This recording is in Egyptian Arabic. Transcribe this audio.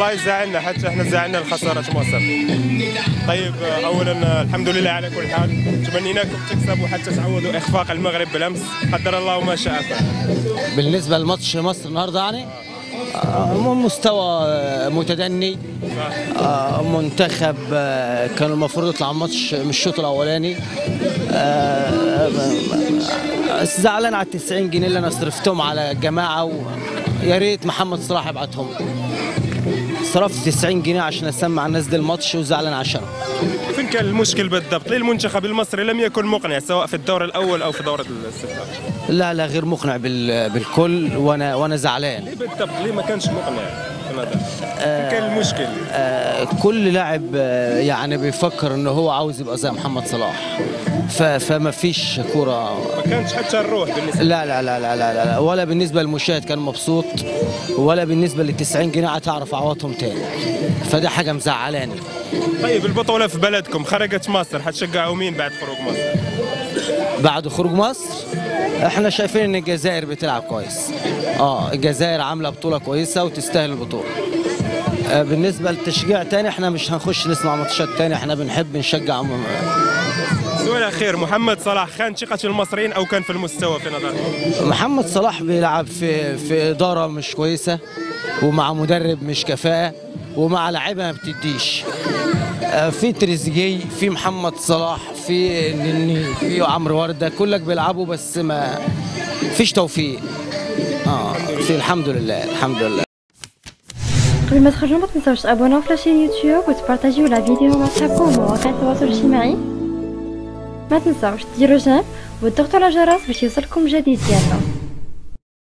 والله زعلنا حتى احنا زعلنا لخساره مصر طيب اولا الحمد لله على كل حال تمنيناكم تكسبوا حتى تعوضوا اخفاق المغرب بالامس قدر الله ما شاء فعل بالنسبه لماتش مصر النهارده يعني آه، مستوى آه، متدني آه، منتخب آه، كان المفروض يطلع ماتش من الشوط الاولاني آه، آه، زعلان على ال 90 جنيه اللي انا صرفتهم على الجماعه ويا ريت محمد صلاح يبعتهم صرفت 90 جنيه عشان اسمع الناس دي الماتش وزعلان عشانهم فين كان المشكل بالضبط ليه المنتخب المصري لم يكن مقنع سواء في الدور الاول او في دور ال 16 لا لا غير مقنع بال- بالكل وانا وانا زعلان ليه بالضبط ليه ما كانش مقنع في نظرك؟ فين كان المشكل آه، كل لاعب آه، يعني بيفكر انه هو عاوز يبقى زي محمد صلاح ف- فما فيش كرة ما كانش حتى الروح بالنسبه لا لا لا لا لا, لا ولا بالنسبة للمشاهد كان مبسوط ولا بالنسبة لل 90 جنيه هتعرف اعوضهم تاني فدي حاجة مزعلاني طيب البطوله في بلدكم خرجت مصر حتشجعوا مين بعد خروج مصر؟ بعد خروج مصر احنا شايفين ان الجزائر بتلعب كويس اه الجزائر عاملة بطولة كويسة وتستاهل البطولة آه، بالنسبة للتشجيع تاني احنا مش هنخش نسمع ماتشات تاني احنا بنحب نشجع م- سؤال اخير محمد صلاح خان ثقه المصريين او كان في المستوى في نظرك؟ محمد صلاح بيلعب في في اداره مش كويسه ومع مدرب مش كفاءه ومع لعيبه ما بتديش آه، في تريزيجيه في محمد صلاح في نني في عمرو ورده كلك بيلعبوا بس ما فيش توفيق اه في الحمد لله الحمد لله قبل ما تخرجوا ما تنساوش تابوناو في لاشين يوتيوب وتبارطاجيو لا فيديو مع صحابكم ومواقع التواصل الاجتماعي ما تنساوش ديروا جيم وتضغطوا على الجرس باش يوصلكم جديد ديالنا